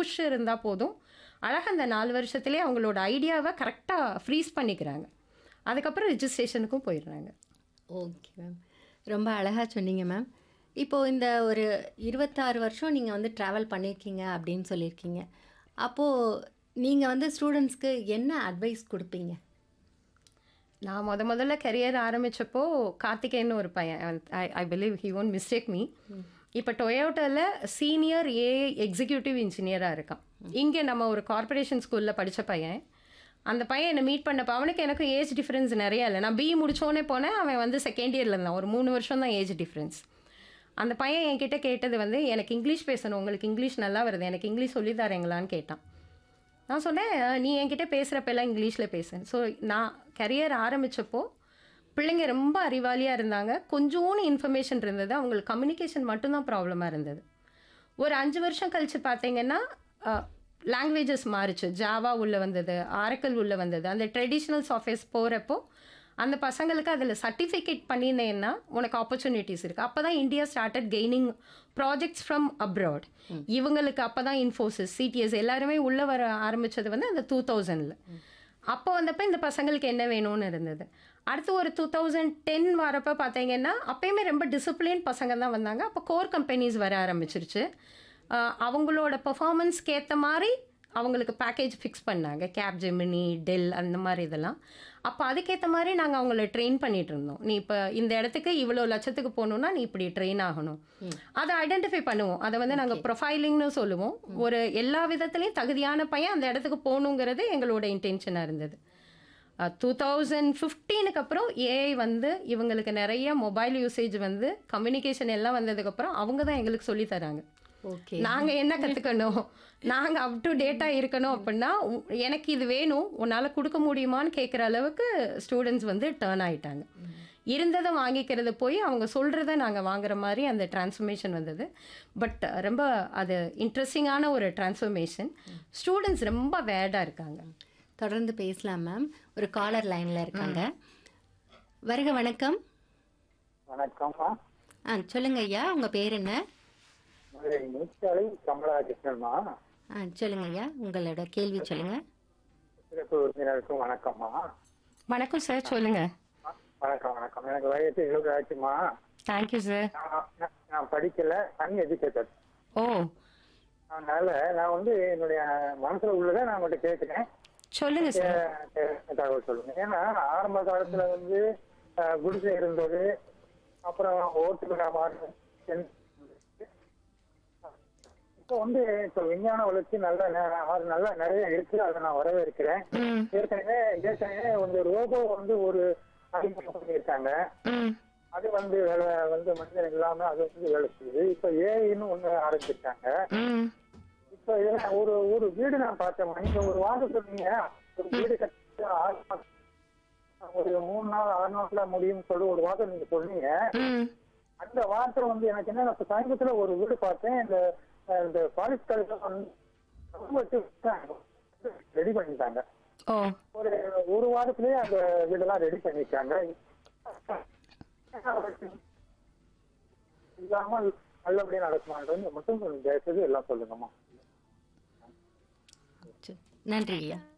Push இருந்தால் போதும் அழகாக அந்த நாலு வருஷத்துலேயே அவங்களோட ஐடியாவை கரெக்டாக ஃப்ரீஸ் பண்ணிக்கிறாங்க அதுக்கப்புறம் ரிஜிஸ்ட்ரேஷனுக்கும் போயிடுறாங்க ஓகே மேம் ரொம்ப அழகாக சொன்னீங்க மேம் இப்போது இந்த ஒரு இருபத்தாறு வருஷம் நீங்கள் வந்து ட்ராவல் பண்ணியிருக்கீங்க அப்படின்னு சொல்லியிருக்கீங்க அப்போது நீங்கள் வந்து ஸ்டூடெண்ட்ஸ்க்கு என்ன அட்வைஸ் கொடுப்பீங்க நான் முத முதல்ல கெரியர் ஆரம்பித்தப்போ கார்த்திகேயன் ஒரு பையன் I I believe he won't mistake me இப்போ டொயோட்டாவில் சீனியர் ஏ எக்ஸிக்யூட்டிவ் இன்ஜினியராக இருக்கான் இங்கே நம்ம ஒரு கார்ப்பரேஷன் ஸ்கூலில் படித்த பையன் அந்த பையன் என்னை மீட் பண்ணப்போ அவனுக்கு எனக்கு ஏஜ் டிஃப்ரென்ஸ் நிறைய இல்லை நான் பிஇ முடிச்சோடனே போனேன் அவன் வந்து செகண்ட் இயரில் இருந்தான் ஒரு மூணு வருஷம் தான் ஏஜ் டிஃப்ரென்ஸ் அந்த பையன் என்கிட்ட கேட்டது வந்து எனக்கு இங்கிலீஷ் பேசணும் உங்களுக்கு இங்கிலீஷ் நல்லா வருது எனக்கு இங்கிலீஷ் சொல்லி தரீங்களான்னு கேட்டான் நான் சொன்னேன் நீ என்கிட்ட பேசுகிறப்பெல்லாம் இங்கிலீஷில் பேசு ஸோ நான் கரியர் ஆரம்பித்தப்போ பிள்ளைங்க ரொம்ப அறிவாளியாக இருந்தாங்க கொஞ்சோண்டு இன்ஃபர்மேஷன் இருந்தது அவங்களுக்கு கம்யூனிகேஷன் மட்டும்தான் ப்ராப்ளமாக இருந்தது ஒரு அஞ்சு வருஷம் கழித்து பார்த்தீங்கன்னா லாங்குவேஜஸ் மாறுச்சு ஜாவா உள்ளே வந்தது ஆரக்கல் உள்ளே வந்தது அந்த ட்ரெடிஷ்னல் சாஃப்ட்வேர்ஸ் போகிறப்போ அந்த பசங்களுக்கு அதில் சர்டிஃபிகேட் பண்ணியிருந்தேன்னா உனக்கு ஆப்பர்ச்சுனிட்டிஸ் இருக்குது அப்போ தான் India started gaining projects from abroad இவங்களுக்கு அப்போ தான் இன்ஃபோசிஸ் சிடிஎஸ் எல்லாருமே உள்ளே வர ஆரம்பித்தது வந்து அந்த டூ தௌசண்டில் அப்போ வந்தப்போ இந்த பசங்களுக்கு என்ன வேணும்னு இருந்தது அடுத்து ஒரு டூ தௌசண்ட் டென் வரப்போ பார்த்தீங்கன்னா அப்பயுமே ரொம்ப டிசிப்ளின் பசங்க தான் வந்தாங்க அப்போ கோர் கம்பெனிஸ் வர ஆரம்பிச்சிருச்சு ஆஹ் அவங்களோட பெர்ஃபார்மன்ஸ்க்கு ஏற்ற மாதிரி அவங்களுக்கு பேக்கேஜ் ஃபிக்ஸ் பண்ணாங்க கேப் ஜெமினி டெல் அந்த மாதிரி இதெல்லாம் அப்போ அதுக்கேற்ற மாதிரி நாங்கள் அவங்கள ட்ரெயின் பண்ணிட்டு இருந்தோம் நீ இப்போ இந்த இடத்துக்கு இவ்வளோ லட்சத்துக்கு போகணுன்னா நீ இப்படி ட்ரெயின் ஆகணும் அதை ஐடென்டிஃபை பண்ணுவோம் அதை வந்து நாங்கள் ப்ரொஃபைலிங்னு சொல்லுவோம் ஒரு எல்லா விதத்துலேயும் தகுதியான பையன் அந்த இடத்துக்கு போகணுங்கிறது எங்களோட இன்டென்ஷனாக இருந்தது டூ தௌசண்ட் ஃபிஃப்டீனுக்கு அப்புறம் ஏஐ வந்து இவங்களுக்கு நிறைய மொபைல் யூசேஜ் வந்து கம்யூனிகேஷன் எல்லாம் வந்ததுக்கப்புறம் அவங்க தான் எங்களுக்கு சொல்லி தராங்க ஓகே நாங்க என்ன கத்துக்கணும் நாங்க அப் டு டேட்டா இருக்கணும் அப்படின்னா உ- எனக்கு இது வேணும் உன்னால கொடுக்க முடியுமான்னு கேட்குற அளவுக்கு ஸ்டூடெண்ட்ஸ் வந்து டேர்ன் ஆயிட்டாங்க இருந்ததை வாங்கிக்கிறது போய் அவங்க சொல்றத நாங்க வாங்குற மாதிரி அந்த டிரான்ஸ்ஃபர்மேஷன் வந்தது பட் ரொம்ப அது இன்ட்ரெஸ்டிங்கான ஒரு டிரான்ஸ்ஃபர்மேஷன் ஸ்டூடெண்ட்ஸ் ரொம்ப வேடா இருக்காங்க தொடர்ந்து பேசலாம் மேம் ஒரு காலர் லைனில் இருக்காங்க வருக வணக்கம் வணக்கம்மா ஆ சொல்லுங்க ஐயா உங்கள் பேர் என்ன மதுரை முனிச்சாலை கமலா ஆ சொல்லுங்க ஐயா உங்களோட கேள்வி சொல்லுங்க சிறப்பு விருந்தினருக்கும் வணக்கம்மா வணக்கம் சார் சொல்லுங்க வணக்கம் வணக்கம் எனக்கு வயசு எழுபது ஆச்சுமா தேங்க்யூ சார் நான் நான்- நான் படிக்கல அன் எஜுகேட்டட் ஓ அதனால நான் வந்து என்னுடைய மனசுல உள்ளதை நான் உங்கள்கிட்ட கேட்கிறேன் சொல்லுங்க சார் அஹ் தகவல் சொல்லுங்க ஏன்னா ஆரம்ப காலத்துல வந்து அஹ், குடிசை இருந்தது அப்புறம் ஓட்டுநரா மாறினது இப்போ வந்து இப்போ விஞ்ஞான வளர்ச்சி நல்ல ந- நல்லா நிறைய இருக்கு அதை நான் வரவேற்கிறேன் ம் ஏற்கனவே ஏற்கனவே வந்து ரோபோ வந்து ஒரு அறிமுகம் பண்ணியிருக்காங்க ம் அது வந்து வேலை வந்து மனிதன் இல்லாம அது வந்து வேலை செய்யுது இப்ப ஏஐன்னு ஒண்ணு ஆரம்பிச்சிருக்காங்க ம் இப்ப இதுல ஒரு ஒரு வீடு நான் பார்த்தேன் நீங்க ஒரு வாரம் சொன்னீங்க ஒரு வீடு கட்டி ஆறு மாசம் ஒரு மூணு நாள் ஆறு நாள்ல முடியும்னு சொல்லி ஒரு வாரம் நீங்க சொன்னீங்க ம் அந்த வாரத்துல வந்து எனக்கு என்ன இப்ப சமீபத்துல ஒரு வீடு பார்த்தேன் இந்த அஹ், இந்த பாலிஸ் கலர் வந்து ரொம்ப ரெடி பண்ணிட்டாங்க ஓ ஒரு ஒரு வாரத்திலேயே அந்த வீடெல்லாம் ரெடி பண்ணிருக்காங்க இல்லாமல் நல்லபடியா நடக்குமான்றது மட்டும் கொஞ்சம் தயவுசெய்து எல்லாம் சொல்லுங்கம்மா சரி. நன்றி ஐயா